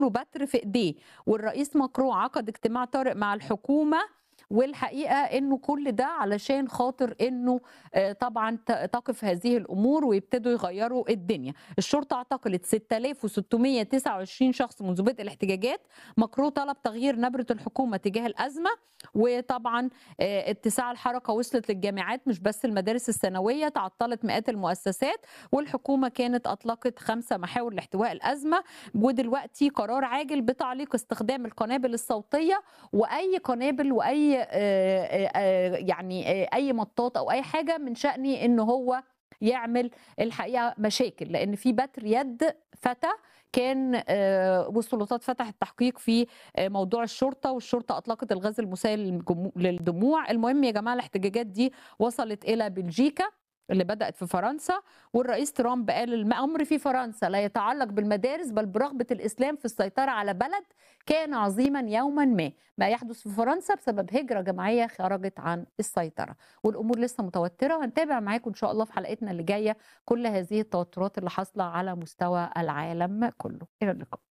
له بتر في ايديه والرئيس ماكرون عقد اجتماع طارئ مع الحكومه والحقيقه انه كل ده علشان خاطر انه آه، طبعا ت- تقف هذه الامور ويبتدوا يغيروا الدنيا الشرطه اعتقلت 6629 شخص منذ بدء الاحتجاجات ماكرون طلب تغيير نبره الحكومه تجاه الازمه وطبعا آه، اتساع الحركه وصلت للجامعات مش بس المدارس الثانويه تعطلت مئات المؤسسات والحكومه كانت اطلقت خمسه محاور لاحتواء الازمه ودلوقتي قرار عاجل بتعليق استخدام القنابل الصوتيه واي قنابل واي آه، آه، آه، يعني آه، اي مطاط او اي حاجه من شأني ان هو يعمل الحقيقه مشاكل لان في بتر يد فتى كان آه، والسلطات فتحت تحقيق في آه، موضوع الشرطه والشرطه اطلقت الغاز المسيل للجمو- للدموع المهم يا جماعه الاحتجاجات دي وصلت الى بلجيكا اللي بدأت في فرنسا والرئيس ترامب قال الأمر في فرنسا لا يتعلق بالمدارس بل برغبة الإسلام في السيطرة على بلد كان عظيما يوما ما ما يحدث في فرنسا بسبب هجرة جماعية خرجت عن السيطرة والأمور لسه متوترة هنتابع معاكم إن شاء الله في حلقتنا اللي جاية كل هذه التوترات اللي حاصلة على مستوى العالم كله إلى اللقاء